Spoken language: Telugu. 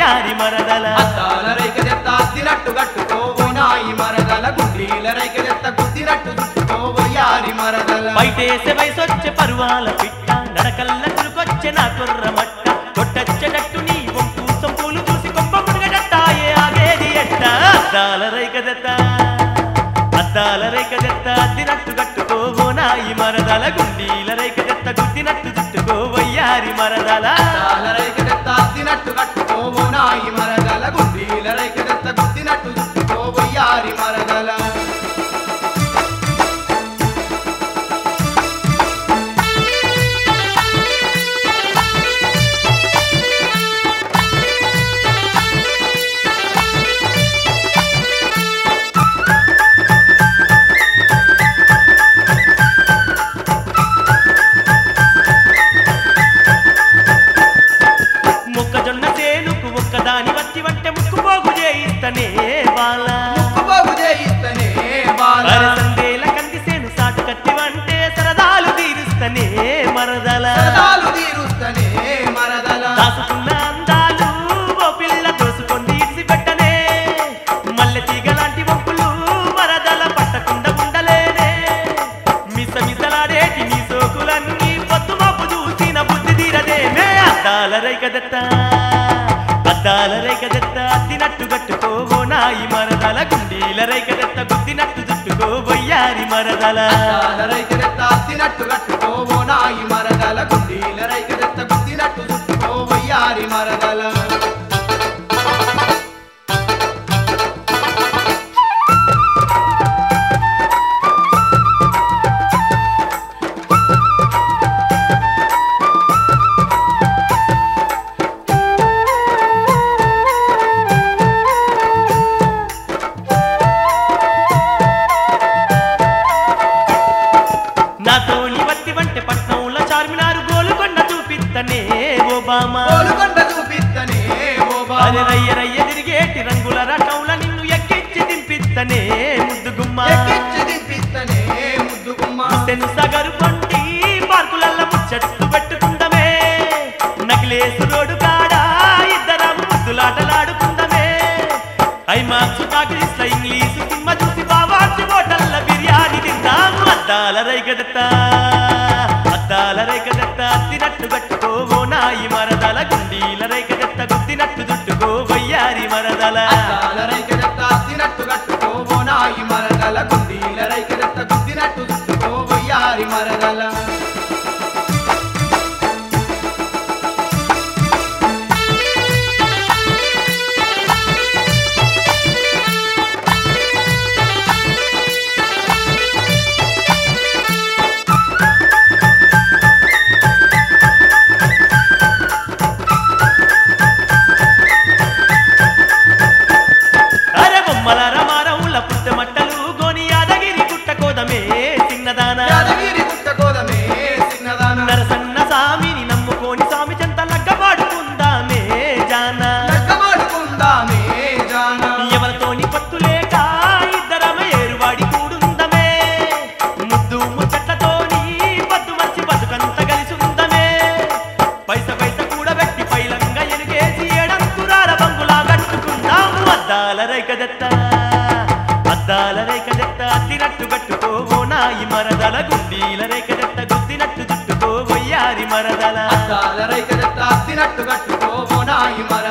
వయ్యారి మరదల అద్దాల రైక చెత్త అద్దినట్టు కట్టుకో నాయి మరదల గుండీల రైక చెత్త గుద్దినట్టు చుట్టుకో వయ్యారి మరదల బయటేసే వయసొచ్చే పరువాల పిట్ట నడకల్ల చురుకొచ్చే నా కుర్ర మట్ట కొట్టచ్చటట్టు నీ వంపు సొంపులు చూసి కొంప మునగడట్టాయే ఆగేది ఎట్ట అద్దాల రైకదత్త అద్దాల రైకదత్త అద్దినట్టు కట్టుకోవో నాయి మరదల గుండీల రైకదత్త గుద్దినట్టు చుట్టుకో వయ్యారి మరదల అద్దాల రైక చెత్త అద్దినట్టు కట్టుకో నాయి మరదల గుండీల రైక చెత్త గుద్దినట్టు చుట్టుకో వయ్యారి మరదల మొక్కజొన్న సేనుకు ఒక్కదాని వచ్చి వంటే ముక్కు పోగు చేయిస్తనే బాల బాబు చేయిస్తనే బాల సందేల కంది సేను సాటు కట్టి వంటే సరదాలు తీరుస్తనే మరదల సరదాలు తీరుస్తనే మరదల దాసుకున్న అందాలు ఓ పిల్ల దోసుకొని ఇడిసి పెట్టనే మల్లె తీగ లాంటి వంపులు మరదల పట్టకుండా ఉండలేనే మిస మిసలాడేటి నీ సోకులన్నీ పొద్దు మబ్బు చూసిన బుద్ధి తీరదేమే అద్దాల రైకదత్త అద్దాల రైకదత్త అద్దినట్టు కట్టుకోవో నాయి మరదల గుండీల రైకదత్త గుద్దినట్టు చుట్టుకో వయ్యారి మరదల అద్దాల రైక చెత్త అద్దినట్టు కట్టుకో నాయి మరదల గుండీల రైక చెత్త గుద్దినట్టు చుట్టుకో వయ్యారి మరదల నాతోని వత్తి వంటే పట్నంలో చార్మినారు గోలుకొండ చూపిస్తనే ఓబామా కోలుకొండ చూపిస్తనే ఓ బాబా అరే రయ్య రయ్య తిరిగేటి రంగుల రటంల నిన్ను ఎక్కించి దింపిస్తనే ముద్దు గుమ్మ ఎక్కించి దింపిస్తనే ముద్దు గుమ్మ తెను సగరు కొంటి పార్కులల్ల ముచ్చట్లు పెట్టుకుందమే నకిలేసు రోడ్డు కాడ ఇద్దరం ముద్దులాటలాడుకుందమే IMAX talkies English cinema చూసి బావార్చి హోటల్ల బిర్యానీ తిందాము అద్దాల రైకదత్త అద్దాల రైకదత్త అత్తినట్టు కట్టుకోవో నాయి మరదల గుండీల రైకదత్త గుద్దినట్టు చుట్టుకో వయ్యారి మరదల అద్దాల రైక చెత్త అద్దినట్టు కట్టుకో నాయి మరదల గుండీల రైక చెత్త గుద్దినట్టు చుట్టుకో వయ్యారి మరదల అరే బొమ్మల రమారముల పుట్టమట్టలు గోని యాదగిరి గుట్ట కోదమే చిన్నదాన యాదగిరి గుట్ట కోదమే చిన్నదాన నరసన్న సామిని నమ్ముకోని స్వామి చెంత లగ్గబాడుకుందామే జాన లెక్కమాడుకుందామే జాన ఎవరితోని పత్తు లేక ఇద్దరమే ఏరువాడి కూడుందమే ముద్దు ముచ్చట్లతోని పద్దు మంచి బతుకంత కలిసి ఉందమే పైస పైస కూడబెట్టి పైలంగా ఎనుగేసి ఏడంతురాల బంగులా కట్టుకుందాము అద్దాల రైకదత్త అద్దాల రేఖదెత్త అద్దినట్టు కట్టుకోవో నాయి మరదల గుండీల రేఖదెత్త గుద్దినట్టు చుట్టుకో వయ్యారి మరదల అద్దాల రైక చెత్త అద్దినట్టు కట్టుకో నాయి మరదల